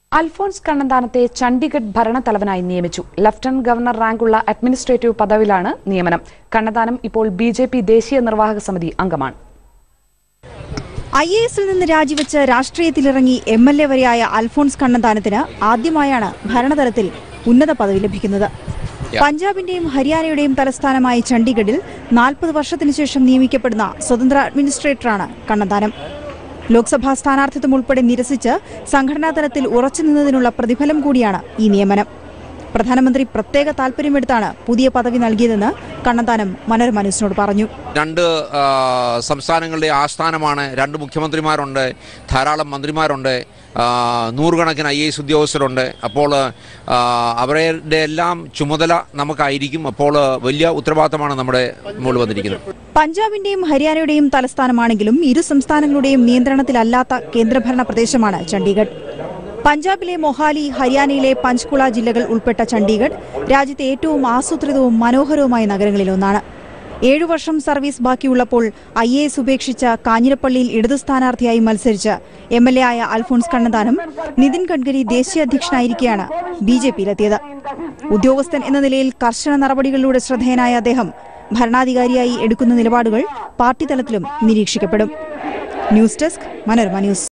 അൽഫോൺസ് കണ്ണന്താനത്തെ ചണ്ഡീഗഡ് ഭരണത്തലവനായി നിയമിച്ചു lieutenant governor റാങ്കുള്ള അഡ്മിനിസ്ട്രേറ്റീവ് പദവിയിലാണ് നിയമനം കണ്ണന്താനം ഇപ്പോൾ ബി ജെ പി ദേശീയ നിർവാഹക സമിതി അംഗമാണ് ഐ എ എസിൽ നിന്ന് രാജിവെച്ച് രാഷ്ട്രീയത്തിലിറങ്ങി എം എൽ എ വരെയായ അൽഫോൺസ് കണ്ണന്താനത്തിന് ആദ്യമായാണ് ഭരണതലത്തിൽ ഉന്നത പദവി ലഭിക്കുന്നത് പഞ്ചാബിന്റെയും ഹരിയാനയുടെയും തലസ്ഥാനമായ ചണ്ഡീഗഡിൽ നാൽപ്പത് വർഷത്തിനു ശേഷം നിയമിക്കപ്പെടുന്ന സ്വതന്ത്ര അഡ്മിനിസ്ട്രേറ്ററാണ് കണ്ണന്താനം ലോക്സഭാ സ്ഥാനാർത്ഥിത്വം ഉൾപ്പെടെ നിരസിച്ച് സംഘടനാ തലത്തിൽ ഉറച്ചുനിന്നതിനുള്ള പ്രതിഫലം കൂടിയാണ് ഈ നിയമനം പ്രധാനമന്ത്രി പ്രത്യേക താൽപര്യമെടുത്താണ് പുതിയ പദവി നൽകിയതെന്ന് കണ്ണന്താനം മനോരമ ന്യൂസിനോട് പറഞ്ഞു രണ്ട് ആ, സംസ്ഥാനങ്ങളുടെ ആസ്ഥാനമാണ് രണ്ട് മുഖ്യമന്ത്രിമാരുണ്ട് ധാരാളം മന്ത്രിമാരുണ്ട് ആ, നൂറുകണക്കിന് ഐ എ എസ് ഉദ്യോഗസ്ഥരുണ്ട് അപ്പോൾ ആ, അവരുടെ എല്ലാം ചുമതല നമുക്കായിരിക്കും അപ്പോൾ വലിയ ഉത്തരവാദിത്തമാണ് നമ്മുടെ മുകളിൽ വന്നിരിക്കുന്നത് പഞ്ചാബിന്റെയും ഹരിയാനയുടെയും തലസ്ഥാനമാണെങ്കിലും ഇരു സംസ്ഥാനങ്ങളുടെയും നിയന്ത്രണത്തിലല്ലാത്ത കേന്ദ്രഭരണ പ്രദേശമാണ് ചണ്ഡീഗഡ് പഞ്ചാബിലെ മൊഹാലി ഹരിയാനയിലെ പഞ്ച്കുള ജില്ലകൾ ഉൾപ്പെട്ട ചണ്ഡീഗഡ് രാജ്യത്തെ ഏറ്റവും ആസൂത്രിതവും മനോഹരവുമായ നഗരങ്ങളിലൊന്നാണ് ഏഴു വർഷം സർവീസ് ബാക്കിയുള്ളപ്പോൾ ഐ എ എസ് ഉപേക്ഷിച്ച കാഞ്ഞിരപ്പള്ളിയിൽ ഇടതു സ്ഥാനാർത്ഥിയായി മത്സരിച്ച് എം എൽ എ ആയ അൽഫോൺസ് കണ്ണന്താനം നിതിൻ ഗഡ്കരി ദേശീയ അധ്യക്ഷനായിരിക്കെയാണ് ബി ജെ പിയിലെത്തിയത് ഉദ്യോഗസ്ഥൻ എന്ന നിലയിൽ കർശന നടപടികളിലൂടെ ശ്രദ്ധേയനായ അദ്ദേഹം ഭരണാധികാരിയായി എടുക്കുന്ന നിലപാടുകൾ പാർട്ടി തലത്തിലും നിരീക്ഷിക്കപ്പെടും ന്യൂസ് ഡെസ്ക് മനോരമ ന്യൂസ്